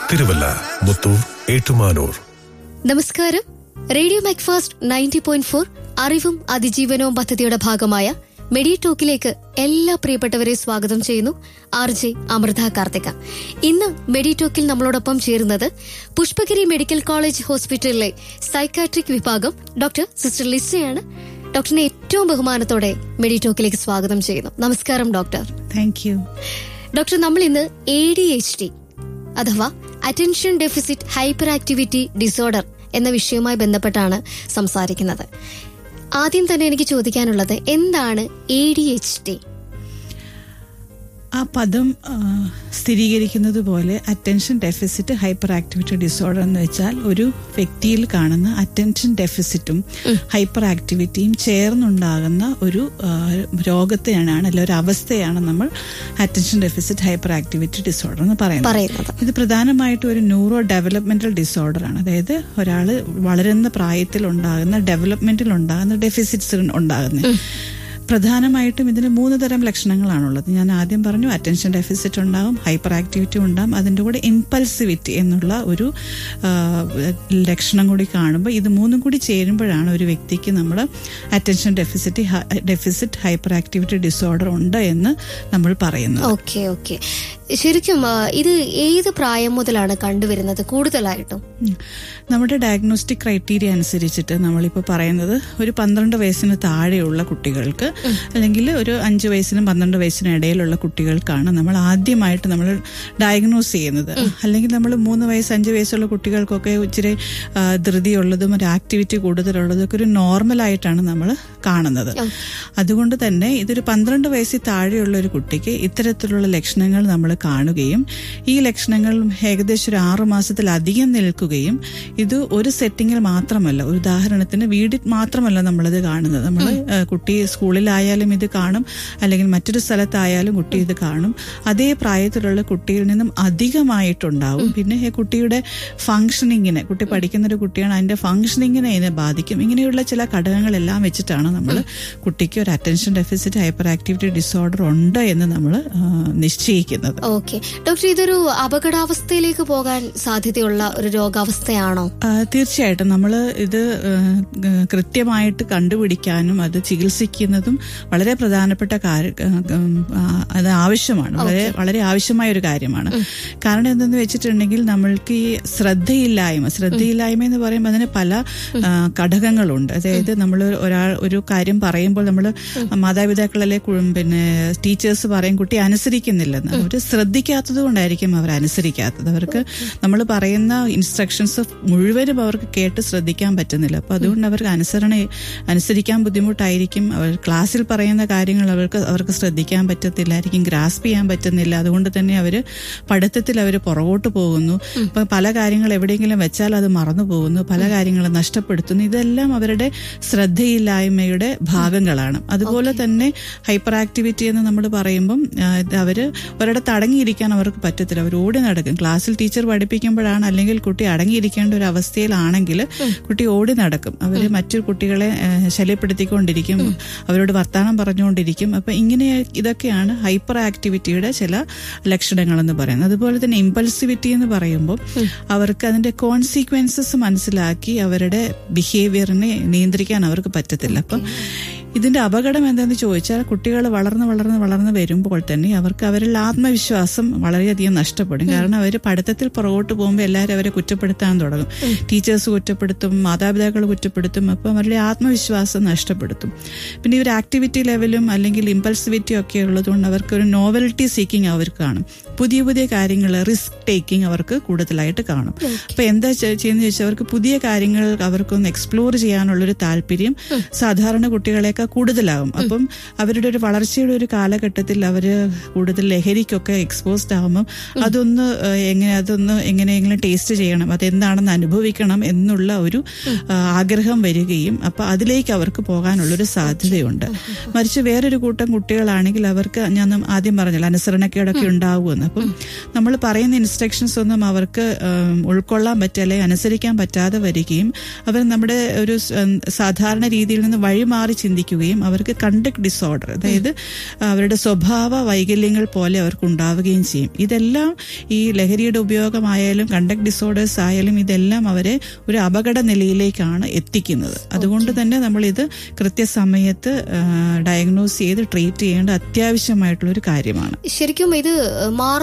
തിരുവല്ല മുത്തൂർ ഏറ്റുമാനൂർ നമസ്കാരം radio Macfast ninety point four അറിവും അതിജീവനവും പദ്ധതിയുടെ ഭാഗമായ മെഡി ടോക്കിലേക്ക് എല്ലാ പ്രിയപ്പെട്ടവരെ സ്വാഗതം ചെയ്യുന്നു ആർ ജെ അമൃത കാർത്തിക ഇന്ന് മെഡി ടോക്കിൽ നമ്മളോടൊപ്പം ചേരുന്നത് പുഷ്പഗിരി മെഡിക്കൽ കോളേജ് ഹോസ്പിറ്റലിലെ സൈക്കാട്രിക് വിഭാഗം ഡോക്ടർ സിസ്റ്റർ ലിസയാണ് ഡോക്ടറിനെ ഏറ്റവും ബഹുമാനത്തോടെ മെഡി ടോക്കിലേക്ക് സ്വാഗതം ചെയ്യുന്നു നമസ്കാരം ഡോക്ടർ താങ്ക് യു ഡോക്ടർ നമ്മൾ ഇന്ന് എ ഡി എച്ച് ഡി അഥവാ attention deficit hyperactivity disorder എന്ന വിഷയവുമായി ബന്ധപ്പെട്ടാണ് സംസാരിക്കുന്നത് ആദ്യം തന്നെ എനിക്ക് ചോദിക്കാനുള്ളത് എന്താണ് എ ഡി എച്ച് ഡി ആ പദം ആ, സ്ഥിരീകരിക്കുന്നത് പോലെ attention deficit hyperactivity disorder എന്ന് വെച്ചാൽ ഒരു വ്യക്തിയിൽ കാണുന്ന അറ്റൻഷൻ ഡെഫിസിറ്റും ഹൈപ്പർ ആക്ടിവിറ്റിയും ചേർന്നുണ്ടാകുന്ന ഒരു ആ, രോഗത്തെയാണ് അല്ല ഒരു അവസ്ഥയാണ് നമ്മൾ attention deficit hyperactivity disorder എന്ന് പറയുന്നത് പറയുന്നത് ഇത് പ്രധാനമായിട്ടും ഒരു ന്യൂറോ ഡെവലപ്മെന്റൽ ഡിസോർഡർ ആണ് അതായത് ഒരാൾ വളരുന്ന പ്രായത്തിൽ ഉണ്ടാകുന്ന ഡെവലപ്മെന്റിൽ ഉണ്ടാകുന്ന ഡെഫിസിറ്റ്സ് ഉണ്ടാകുന്നത് പ്രധാനമായിട്ടും ഇതിന് മൂന്ന് തരം ലക്ഷണങ്ങളാണുള്ളത് ഞാൻ ആദ്യം പറഞ്ഞു അറ്റൻഷൻ ഡെഫിസിറ്റ് ഉണ്ടാകും ഹൈപ്പർ ആക്ടിവിറ്റി ഉണ്ടാകും അതിൻ്റെ കൂടെ ഇൻപൾസിവിറ്റി എന്നുള്ള ഒരു ആ, ലക്ഷണം കൂടി കാണുമ്പോൾ ഇത് മൂന്നും കൂടി ചേരുമ്പോഴാണ് ഒരു വ്യക്തിക്ക് നമ്മൾ attention deficit deficit hyperactivity disorder ഉണ്ട് എന്ന് നമ്മൾ പറയുന്നത് ഓക്കെ ഓക്കെ ശരിക്കും ആ, ഇത് ഏത് പ്രായം മുതലാണ് കണ്ടുവരുന്നത് കൂടുതലായിട്ടും ഉം. നമ്മുടെ ഡയഗ്നോസ്റ്റിക് ക്രൈറ്റീരിയ അനുസരിച്ചിട്ട് നമ്മളിപ്പോൾ പറയുന്നത് ഒരു പന്ത്രണ്ട് വയസ്സിന് താഴെയുള്ള കുട്ടികൾക്ക് അല്ലെങ്കിൽ ഒരു അഞ്ച് വയസ്സിനും പന്ത്രണ്ട് വയസ്സിനും ഇടയിലുള്ള കുട്ടികൾക്കാണ് നമ്മൾ ആദ്യമായിട്ട് നമ്മൾ ഡയഗ്നോസ് ചെയ്യുന്നത് അല്ലെങ്കിൽ നമ്മൾ മൂന്ന് വയസ്സ് അഞ്ച് വയസ്സുള്ള കുട്ടികൾക്കൊക്കെ ഇച്ചിരി ആ, ധൃതിയുള്ളതും ഒരു ആക്ടിവിറ്റി കൂടുതലുള്ളതും ഒക്കെ ഒരു നോർമലായിട്ടാണ് നമ്മൾ കാണുന്നത് അതുകൊണ്ട് തന്നെ ഇതൊരു പന്ത്രണ്ട് വയസ്സിൽ താഴെയുള്ള ഒരു കുട്ടിക്ക് ഇത്തരത്തിലുള്ള ലക്ഷണങ്ങൾ നമ്മൾ കാണുകയും ഈ ലക്ഷണങ്ങൾ ഏകദേശം ഒരു ആറു മാസത്തിലധികം നിൽക്കുകയും ഇത് ഒരു സെറ്റിങ്ങിൽ മാത്രമല്ല ഒരു ഉദാഹരണത്തിന് വീട്ടിൽ മാത്രമല്ല നമ്മളത് കാണുന്നത് നമ്മൾ കുട്ടി സ്കൂളിലായാലും ഇത് കാണും അല്ലെങ്കിൽ മറ്റൊരു സ്ഥലത്തായാലും കുട്ടി ഇത് കാണും അതേ പ്രായത്തിലുള്ള കുട്ടിയിൽ നിന്നും അധികമായിട്ടുണ്ടാവും പിന്നെ ഈ കുട്ടിയുടെ ഫങ്ഷനിങ്ങിനെ കുട്ടി പഠിക്കുന്ന ഒരു കുട്ടിയാണ് അതിന്റെ ഫങ്ഷനിങ്ങിനെ ഇതിനെ ബാധിക്കും ഇങ്ങനെയുള്ള ചില ഘടകങ്ങളെല്ലാം വെച്ചിട്ടാണ് നമ്മൾ കുട്ടിക്ക് ഒരു attention deficit hyperactivity disorder ഉണ്ട് എന്ന് നമ്മൾ നിശ്ചയിക്കുന്നത് ഓക്കെ ഡോക്ടർ ഇതൊരു അപകടാവസ്ഥയിലേക്ക് പോകാൻ സാധ്യതയുള്ള ഒരു രോഗാവസ്ഥയാണോ ആ, തീർച്ചയായിട്ടും നമ്മൾ ഇത് ആ, ഗ- കൃത്യമായിട്ട് കണ്ടുപിടിക്കാനും അത് ചികിത്സിക്കുന്നതും വളരെ പ്രധാനപ്പെട്ട കാര്യ ഉം, ആ, അത് ആവശ്യമാണ് വളരെ വളരെ ആവശ്യമായ ഒരു കാര്യമാണ് കാരണം എന്തെന്ന് വെച്ചിട്ടുണ്ടെങ്കിൽ നമ്മൾക്ക് ഈ ശ്രദ്ധയില്ലായ്മ ശ്രദ്ധയില്ലായ്മ എന്ന് പറയുമ്പോൾ അതിന് പല ആ, ഘടകങ്ങളുണ്ട് അതായത് നമ്മൾ ഒരാൾ ഒരു കാര്യം പറയുമ്പോൾ നമ്മൾ മാതാപിതാക്കളല്ലെ കു- പിന്നെ ടീച്ചേഴ്സ് പറയും കുട്ടി അനുസരിക്കുന്നില്ലെന്ന് അവർ ശ്രദ്ധിക്കാത്തത് കൊണ്ടായിരിക്കും അവർ അനുസരിക്കാത്തത് അവർക്ക് നമ്മൾ പറയുന്ന ഇൻസ്ട്രക്ഷൻസ് മുഴുവനും അവർക്ക് കേട്ട് ശ്രദ്ധിക്കാൻ പറ്റുന്നില്ല അപ്പൊ അതുകൊണ്ട് അവർക്ക് അനുസരണ അനുസരിക്കാൻ ബുദ്ധിമുട്ടായിരിക്കും അവർ ക്ലാസ്സിൽ പറയുന്ന കാര്യങ്ങൾ അവർക്ക് അവർക്ക് ശ്രദ്ധിക്കാൻ പറ്റത്തില്ലായിരിക്കും ഗ്രാസ്പ് ചെയ്യാൻ പറ്റുന്നില്ല അതുകൊണ്ട് തന്നെ അവർ പഠിത്തത്തിൽ അവർ പുറകോട്ട് പോകുന്നു ഇപ്പൊ പല കാര്യങ്ങൾ എവിടെയെങ്കിലും വെച്ചാൽ അത് മറന്നു പോകുന്നു പല കാര്യങ്ങളും നഷ്ടപ്പെടുത്തുന്നു ഇതെല്ലാം അവരുടെ ശ്രദ്ധയില്ലായ്മയുടെ ഭാഗങ്ങളാണ് അതുപോലെ തന്നെ ഹൈപ്പർ ആക്ടിവിറ്റി എന്ന് നമ്മൾ പറയുമ്പം ആ, ഇത് അവര് ഒരിടത്ത് അടങ്ങിയിരിക്കാൻ അവർക്ക് പറ്റത്തില്ല അവർ ഓടി നടക്കും ക്ലാസ്സിൽ ടീച്ചർ പഠിപ്പിക്കുമ്പോഴാണ് അല്ലെങ്കിൽ കുട്ടി അടങ്ങിയിരിക്കേണ്ട ഒരു അവസ്ഥയിലാണെങ്കിൽ കുട്ടി ഓടി നടക്കും അവര് മറ്റു കുട്ടികളെ ആ, ശല്യപ്പെടുത്തിക്കൊണ്ടിരിക്കും അവരോട് വർത്താനം പറഞ്ഞുകൊണ്ടിരിക്കും അപ്പൊ ഇങ്ങനെ ഇതൊക്കെയാണ് ഹൈപ്പർ ആക്ടിവിറ്റിയുടെ ചില ലക്ഷണങ്ങൾ എന്ന് പറയുന്നത് അതുപോലെ തന്നെ ഇമ്പൾസിവിറ്റി എന്ന് പറയുമ്പോൾ അവർക്ക് അതിന്റെ കോൺസിക്വൻസസ് മനസ്സിലാക്കി അവരുടെ ബിഹേവിയറിനെ നിയന്ത്രിക്കാൻ അവർക്ക് പറ്റത്തില്ല അപ്പം ഇതിന്റെ അപകടം എന്താണെന്ന് ചോദിച്ചാൽ കുട്ടികൾ വളർന്ന് വളർന്ന് വളർന്ന് വരുമ്പോൾ തന്നെ അവർക്ക് അവരിൽ ആത്മവിശ്വാസം വളരെയധികം നഷ്ടപ്പെടും കാരണം അവർ പഠിത്തത്തിൽ പുറകോട്ട് പോകുമ്പോൾ എല്ലാവരും അവരെ കുറ്റപ്പെടുത്താൻ തുടങ്ങും ടീച്ചേഴ്സ് കുറ്റപ്പെടുത്തും മാതാപിതാക്കൾ കുറ്റപ്പെടുത്തും അപ്പം അവരുടെ ആത്മവിശ്വാസം നഷ്ടപ്പെടുത്തും പിന്നെ ഈ ഒരു ആക്ടിവിറ്റി ലെവലും അല്ലെങ്കിൽ ഇമ്പൾസിവിറ്റിയും ഒക്കെ ഉള്ളതുകൊണ്ട് അവർക്ക് ഒരു നോവൽറ്റി സീക്കിംഗ് അവർക്ക് കാണും പുതിയ പുതിയ കാര്യങ്ങൾ റിസ്ക് ടേക്കിംഗ് അവർക്ക് കൂടുതലായിട്ട് കാണും അപ്പൊ എന്താ ചെ- ചെയ്യുന്നത് ചോദിച്ചാൽ അവർക്ക് പുതിയ കാര്യങ്ങൾ അവർക്കൊന്ന് എക്സ്പ്ലോർ ചെയ്യാനുള്ളൊരു താല്പര്യം സാധാരണ കുട്ടികളെക്കാൾ കൂടുതലാകും അപ്പം അവരുടെ ഒരു വളർച്ചയുടെ ഒരു കാലഘട്ടത്തിൽ അവര് കൂടുതൽ ലഹരിക്കൊക്കെ എക്സ്പോസ്ഡ് ആകുമ്പോൾ അതൊന്ന് ഏഹ്, എങ്ങനെ അതൊന്ന് എങ്ങനെയെങ്കിലും ടേസ്റ്റ് ചെയ്യണം അതെന്താണെന്ന് അനുഭവിക്കണം എന്നുള്ള ഒരു ആ, ആഗ്രഹം വരികയും അപ്പൊ അതിലേക്ക് അവർക്ക് പോകാനുള്ളൊരു സാധ്യതയുണ്ട് മറിച്ച് വേറൊരു കൂട്ടം കുട്ടികളാണെങ്കിൽ അവർക്ക് ഞാൻ ആദ്യം പറഞ്ഞല്ലോ അനുസരണക്കേടൊക്കെ ഉണ്ടാവുമെന്ന് അപ്പം നമ്മൾ പറയുന്ന ഇൻസ്ട്രക്ഷൻസ് ഒന്നും അവർക്ക് ഉം, ഉൾക്കൊള്ളാൻ പറ്റുക അല്ലെങ്കിൽ അനുസരിക്കാൻ പറ്റാതെ വരികയും അവർ നമ്മുടെ ഒരു സ്- ഉം, സാധാരണ രീതിയിൽ നിന്ന് വഴിമാറി ചിന്തിക്കുകയും വർദ്ധിക്കുകയും അവർക്ക് കണ്ടക്ട് ഡിസോർഡർ അതായത് അവരുടെ സ്വഭാവ വൈകല്യങ്ങൾ പോലെ അവർക്ക് ഉണ്ടാവുകയും ചെയ്യും ഇതെല്ലാം ഈ ലഹരിയുടെ ഉപയോഗമായാലും കണ്ടക്ട് ഡിസോർഡേഴ്സ് ആയാലും ഇതെല്ലാം അവരെ ഒരു അപകട നിലയിലേക്കാണ് എത്തിക്കുന്നത് അതുകൊണ്ട് തന്നെ നമ്മൾ ഇത് കൃത്യസമയത്ത് ഡയഗ്നോസ് ചെയ്ത് ട്രീറ്റ് ചെയ്യേണ്ട അത്യാവശ്യമായിട്ടുള്ള ഒരു കാര്യമാണ് ശരിക്കും ഇത് മാറുന്ന